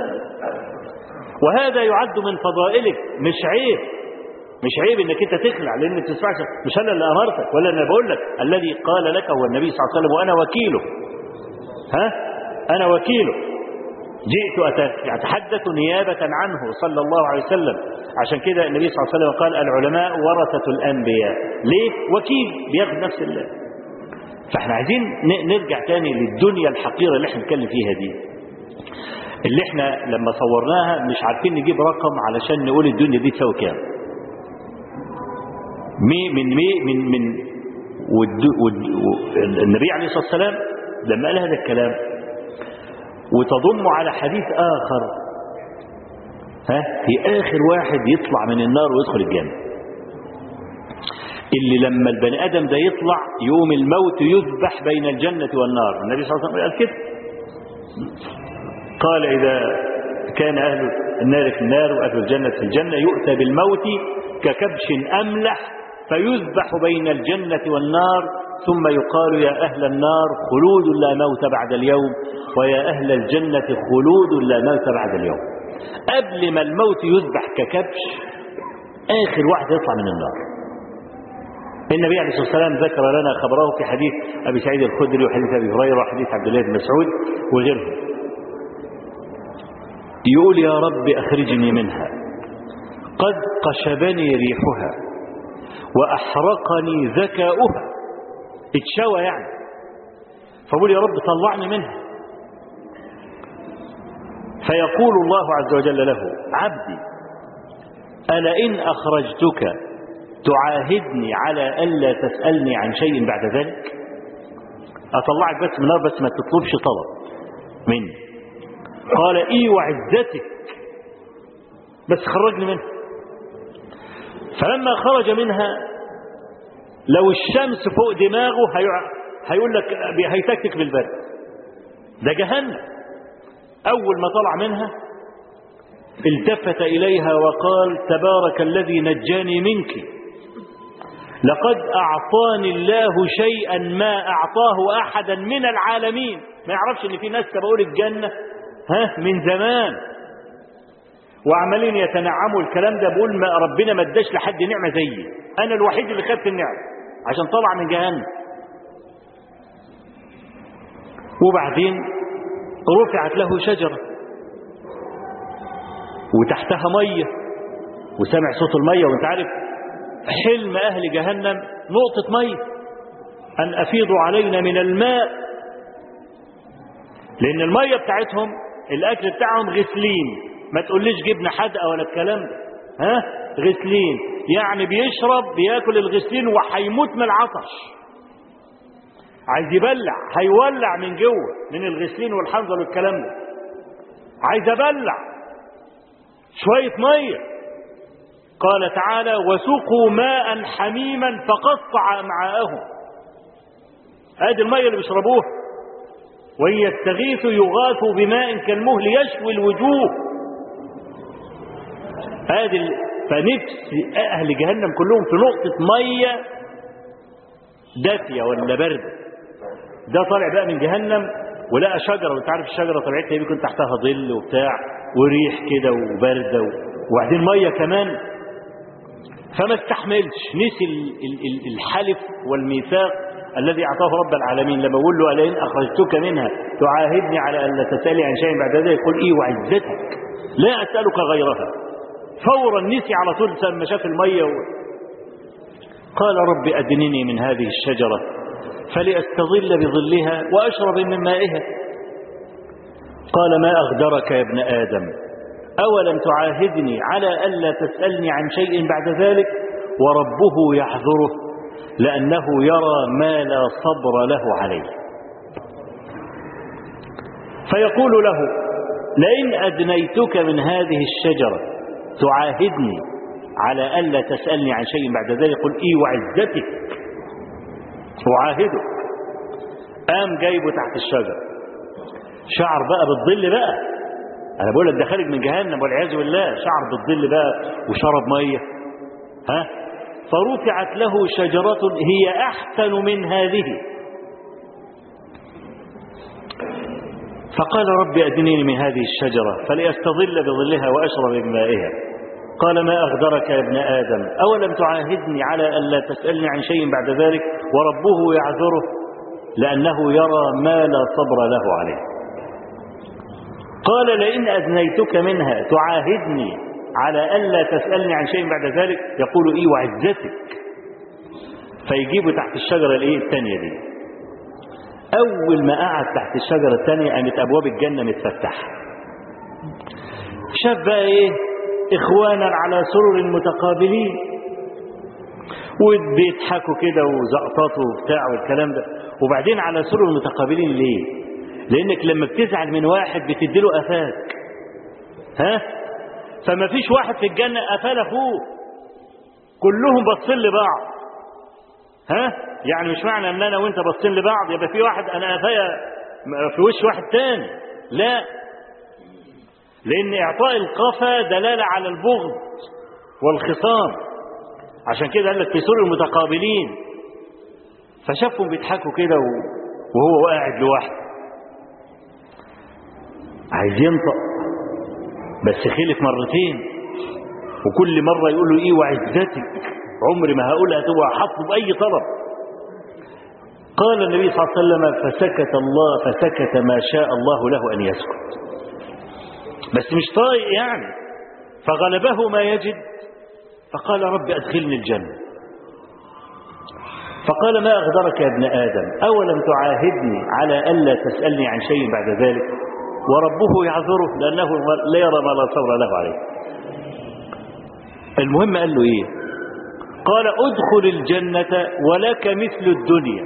وهذا يعد من فضائلك مش عيب مش عيب انك انت تخلع لان ما تسمعش مش انا اللي امرتك ولا انا بقول لك الذي قال لك هو النبي صلى الله عليه وسلم وانا وكيله ها أنا وكيله جئت أتحدث نيابة عنه صلى الله عليه وسلم عشان كده النبي صلى الله عليه وسلم قال العلماء ورثة الأنبياء ليه؟ وكيل بياخد نفس الله فاحنا عايزين نرجع تاني للدنيا الحقيرة اللي احنا بنتكلم فيها دي اللي احنا لما صورناها مش عارفين نجيب رقم علشان نقول الدنيا دي تساوي كام مي من مي من من والنبي عليه الصلاة والسلام لما قال هذا الكلام وتضم على حديث آخر ها في آخر واحد يطلع من النار ويدخل الجنة اللي لما البني آدم ده يطلع يوم الموت يذبح بين الجنة والنار النبي صلى الله عليه وسلم قال كده قال إذا كان أهل النار في النار وأهل الجنة في الجنة يؤتى بالموت ككبش أملح فيذبح بين الجنة والنار ثم يقال يا أهل النار خلود لا موت بعد اليوم ويا أهل الجنة خلود لا موت بعد اليوم قبل ما الموت يذبح ككبش آخر واحد يطلع من النار النبي عليه الصلاة والسلام ذكر لنا خبره في حديث أبي سعيد الخدري وحديث أبي هريرة وحديث عبد الله بن مسعود وغيرهم يقول يا رب أخرجني منها قد قشبني ريحها وأحرقني ذكاؤها اتشوى يعني فقول يا رب طلعني منها فيقول الله عز وجل له عبدي ألا إن أخرجتك تعاهدني على ألا تسألني عن شيء بعد ذلك أطلعك بس من النار بس ما تطلبش طلب مني قال إي وعزتك بس خرجني منها فلما خرج منها لو الشمس فوق دماغه هيقول لك هيتكتك بالبرد ده جهنم أول ما طلع منها التفت إليها وقال تبارك الذي نجاني منك لقد أعطاني الله شيئا ما أعطاه أحدا من العالمين ما يعرفش ان في ناس تبقول الجنة ها من زمان وعمالين يتنعموا الكلام ده بقول ما ربنا ما اداش لحد نعمة زيي أنا الوحيد اللي خدت النعمة عشان طلع من جهنم وبعدين رفعت له شجرة وتحتها مية وسمع صوت المية وانت عارف حلم أهل جهنم نقطة مية أن أفيضوا علينا من الماء لأن المية بتاعتهم الأكل بتاعهم غسلين ما تقوليش جبنة حدقة ولا الكلام ده ها غسلين يعني بيشرب بياكل الغسلين وهيموت من العطش عايز يبلع هيولع من جوه من الغسلين والحنظل والكلام ده عايز ابلع شوية مية قال تعالى وسقوا ماء حميما فقطع امعاءهم ادي المية اللي بيشربوها وإن يستغيثوا يغاثوا بماء كالمهل يشوي الوجوه ادي ال... فنفس اهل جهنم كلهم في نقطة مية دافية ولا باردة ده طالع بقى من جهنم ولقى شجرة وانت عارف الشجرة طلعتها بيكون تحتها ظل وبتاع وريح كده وباردة وبعدين مية كمان فما استحملش نسي الحلف والميثاق الذي أعطاه رب العالمين لما بقول له ألئن أخرجتك منها تعاهدني على أن لا تسألي عن شيء بعد ذلك قل إيه وعزتك لا أسألك غيرها فورا نسي على طول لما شاف المية و... قال رب أدنني من هذه الشجرة فلأستظل بظلها وأشرب من مائها قال ما أغدرك يا ابن آدم أولم تعاهدني على ألا تسألني عن شيء بعد ذلك وربه يحذره لأنه يرى ما لا صبر له عليه فيقول له لئن أدنيتك من هذه الشجرة تعاهدني على ألا تسألني عن شيء بعد ذلك قل إيه وعزتك أعاهدك قام جايبه تحت الشجر شعر بقى بالظل بقى أنا بقول لك ده خارج من جهنم والعياذ بالله شعر بالظل بقى وشرب مية ها فرفعت له شجرة هي أحسن من هذه فقال رب أدنيني من هذه الشجرة فليستظل بظلها وأشرب من مائها قال ما أغدرك يا ابن آدم أولم تعاهدني على أن لا تسألني عن شيء بعد ذلك وربه يعذره لأنه يرى ما لا صبر له عليه قال لئن أدنيتك منها تعاهدني على ألا تسألني عن شيء بعد ذلك يقول إيه وعزتك فيجيبه تحت الشجرة الإيه الثانية دي أول ما قعد تحت الشجرة الثانية قامت أبواب الجنة متفتحة شاف بقى إيه إخوانا على سرر متقابلين وبيضحكوا كده وزقططوا وبتاع والكلام ده وبعدين على سرر متقابلين ليه لأنك لما بتزعل من واحد بتديله قفاك ها فما فيش واحد في الجنة قفال أخوه كلهم باصين لبعض ها يعني مش معنى ان انا وانت باصين لبعض يبقى في واحد انا قفايا في وش واحد تاني لا لان اعطاء القفا دلاله على البغض والخصام عشان كده قال لك في سور المتقابلين فشافهم بيضحكوا كده وهو قاعد لوحده عايز ينطق بس خلف مرتين وكل مرة يقول له ايه وعزتك عمري ما هقولها تبقى حطه بأي طلب قال النبي صلى الله عليه وسلم فسكت الله فسكت ما شاء الله له أن يسكت بس مش طايق يعني فغلبه ما يجد فقال رب أدخلني الجنة فقال ما أغدرك يا ابن آدم أولم تعاهدني على ألا تسألني عن شيء بعد ذلك وربه يعذره لأنه لا يرى ما لا صبر له عليه المهم قال له إيه قال ادخل الجنة ولك مثل الدنيا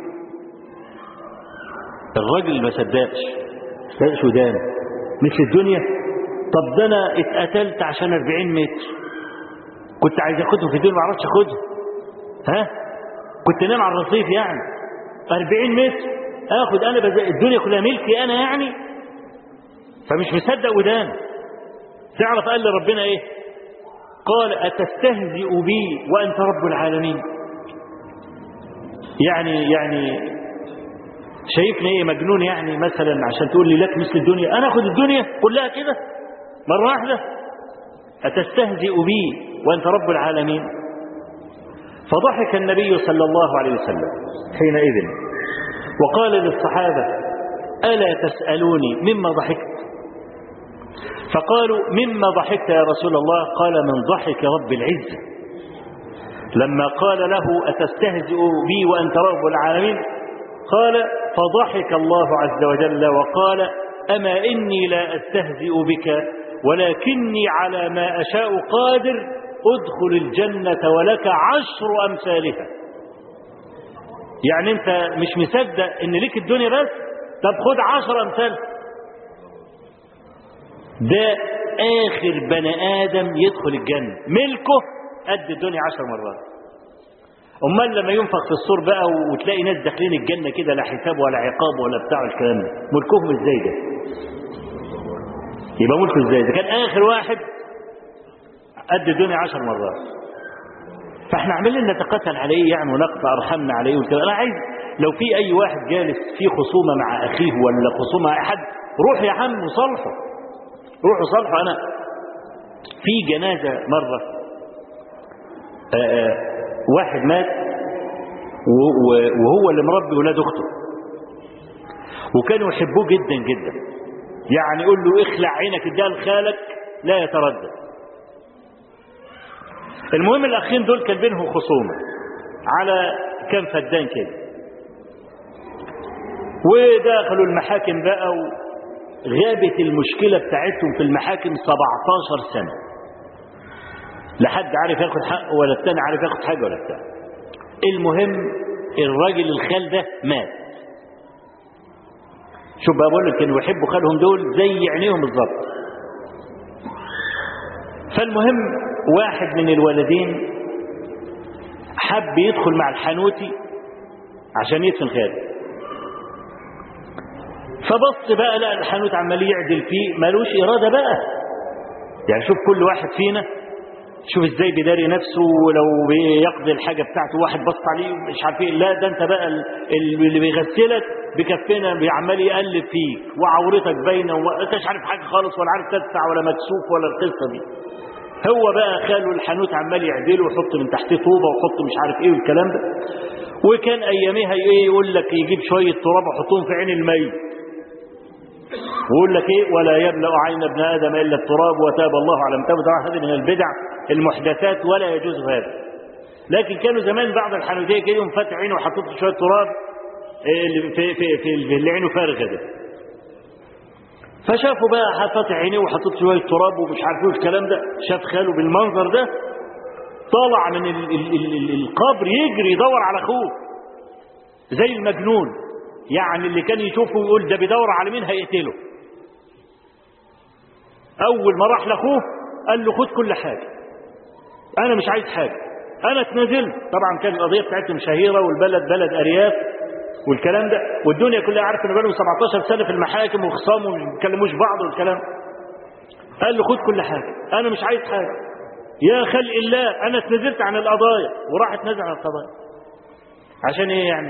الراجل ما صدقش صدقش ودان مثل الدنيا طب ده انا اتقتلت عشان 40 متر كنت عايز اخدهم في الدنيا ما اعرفش اخدهم ها كنت نام على الرصيف يعني 40 متر اخد انا بزي الدنيا كلها ملكي انا يعني فمش مصدق ودان تعرف قال لربنا ايه قال أتستهزئ بي وأنت رب العالمين يعني يعني شايفني ايه مجنون يعني مثلا عشان تقول لي لك مثل الدنيا انا اخد الدنيا كلها كده مرة واحدة أتستهزئ بي وأنت رب العالمين فضحك النبي صلى الله عليه وسلم حينئذ وقال للصحابة ألا تسألوني مما ضحكت فقالوا مما ضحكت يا رسول الله قال من ضحك رب العزة لما قال له أتستهزئ بي وأنت رب العالمين قال فضحك الله عز وجل وقال أما إني لا أستهزئ بك ولكني على ما أشاء قادر ادخل الجنة ولك عشر أمثالها يعني أنت مش مصدق إن ليك الدنيا بس طب خد عشر أمثال ده آخر بني آدم يدخل الجنة ملكه قد الدنيا عشر مرات امال لما ينفخ في الصور بقى وتلاقي ناس داخلين الجنه كده لا حساب ولا عقاب ولا بتاع الكلام ده ملكهم ازاي ده يبقى ملكه ازاي ده كان اخر واحد قد الدنيا عشر مرات فاحنا عمالين نتقاتل عليه يعني ونقطع ارحامنا عليه والكلام انا عايز لو في اي واحد جالس في خصومه مع اخيه ولا خصومه مع احد روح يا عم وصالحه روح وصالحه انا في جنازه مره آآ آآ واحد مات وهو اللي مربي ولاد اخته وكانوا يحبوه جدا جدا يعني يقول له اخلع عينك اديها لخالك لا يتردد المهم الاخين دول كان بينهم خصومه على كام فدان كده ودخلوا المحاكم بقى وغابت المشكله بتاعتهم في المحاكم 17 سنه لا حد عارف ياخد حقه ولا التاني عارف ياخد حاجه ولا التاني المهم الراجل الخال ده مات شوف بقى بقول لك كانوا يحبوا خالهم دول زي عينيهم بالظبط فالمهم واحد من الولدين حب يدخل مع الحانوتي عشان يدفن خاله فبص بقى لقى الحانوت عمال يعدل فيه ملوش اراده بقى يعني شوف كل واحد فينا شوف ازاي بيداري نفسه ولو بيقضي الحاجه بتاعته واحد بص عليه مش عارف ايه لا ده انت بقى اللي بيغسلك بكفنا بيعمل يقلب فيك وعورتك باينه وانت مش عارف حاجه خالص ولا عارف تدفع ولا مكسوف ولا القصه دي هو بقى خاله الحانوت عمال يعدله ويحط من تحتيه طوبه ويحط مش عارف ايه والكلام ده وكان اياميها ايه يقول لك يجيب شويه تراب ويحطهم في عين الميت ويقول لك ايه ولا يملا عين ابن ادم الا التراب وتاب الله على من تاب هذه من البدع المحدثات ولا يجوز هذا لكن كانوا زمان بعض الحنوديه كده يوم فاتح عينه وحطوا له شويه تراب في في في, في اللي عينه فارغه ده فشافوا بقى فاتح عينيه وحطوا شويه تراب ومش عارف ايه الكلام ده شاف خاله بالمنظر ده طالع من ال ال ال القبر يجري يدور على اخوه زي المجنون يعني اللي كان يشوفه ويقول ده بيدور على مين هيقتله اول ما راح لاخوه قال له خد كل حاجه انا مش عايز حاجه انا اتنازلت طبعا كانت القضيه بتاعتهم شهيره والبلد بلد ارياف والكلام ده والدنيا كلها عارفه ان بقالهم 17 سنه في المحاكم وخصام وما بيكلموش بعض والكلام قال له خد كل حاجه انا مش عايز حاجه يا خلق الله انا اتنازلت عن القضايا وراح اتنازل عن القضايا عشان ايه يعني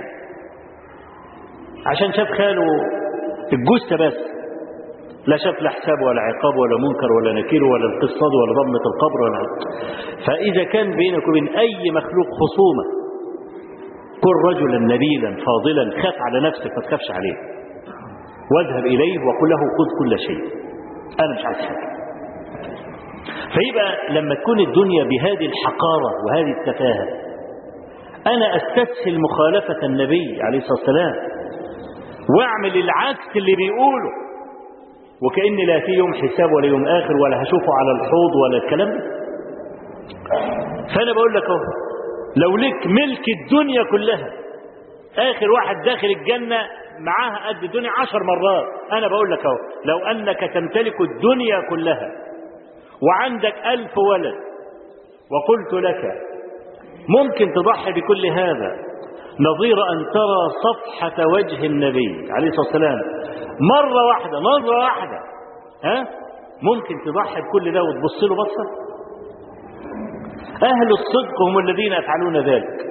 عشان شاف خاله الجثه بس لا شاف لا حساب ولا عقاب ولا منكر ولا نكير ولا القصة ولا ضمة القبر ولا فإذا كان بينك وبين أي مخلوق خصومة كن رجلا نبيلا فاضلا خاف على نفسك ما تخافش عليه واذهب إليه وقل له خذ كل شيء أنا مش عايز حاجة فيبقى لما تكون الدنيا بهذه الحقارة وهذه التفاهة أنا أستسهل مخالفة النبي عليه الصلاة والسلام واعمل العكس اللي بيقوله وكأن لا في يوم حساب ولا يوم آخر ولا هشوفه على الحوض ولا الكلام ده فأنا بقول لك اهو لو لك ملك الدنيا كلها آخر واحد داخل الجنة معاها قد الدنيا عشر مرات أنا بقول لك اهو لو أنك تمتلك الدنيا كلها وعندك ألف ولد وقلت لك ممكن تضحي بكل هذا نظير أن ترى صفحة وجه النبي عليه الصلاة والسلام مرة واحدة نظرة واحدة ها ممكن تضحي بكل ده وتبص له بصة أهل الصدق هم الذين يفعلون ذلك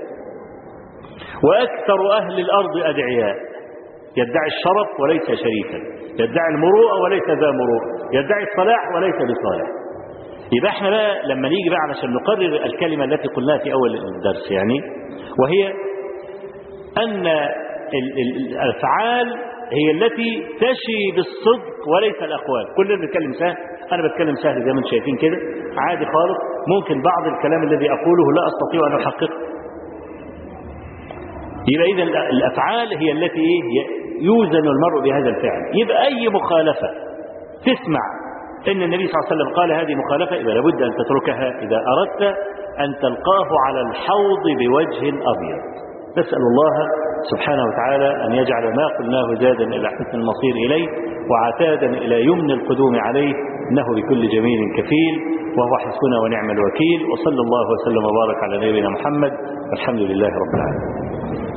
وأكثر أهل الأرض أدعياء يدعي الشرف وليس شريفا يدعي المروءة وليس ذا مروءة يدعي الصلاح وليس بصالح يبقى احنا بقى لما نيجي بقى علشان نقرر الكلمة التي قلناها في أول الدرس يعني وهي أن الأفعال هي التي تشي بالصدق وليس الأقوال كلنا بنتكلم سهل أنا بتكلم سهل زي ما انتم شايفين كده عادي خالص ممكن بعض الكلام الذي أقوله لا أستطيع أن أحققه يبقى إذا الأفعال هي التي إيه؟ يوزن المرء بهذا الفعل يبقى أي مخالفة تسمع إن النبي صلى الله عليه وسلم قال هذه مخالفة إذا لابد أن تتركها إذا أردت أن تلقاه على الحوض بوجه أبيض نسأل الله سبحانه وتعالى أن يجعل ما قلناه زادا إلى حسن المصير إليه وعتادا إلى يمن القدوم عليه إنه بكل جميل كفيل وهو حسبنا ونعم الوكيل وصلى الله وسلم وبارك على نبينا محمد والحمد لله رب العالمين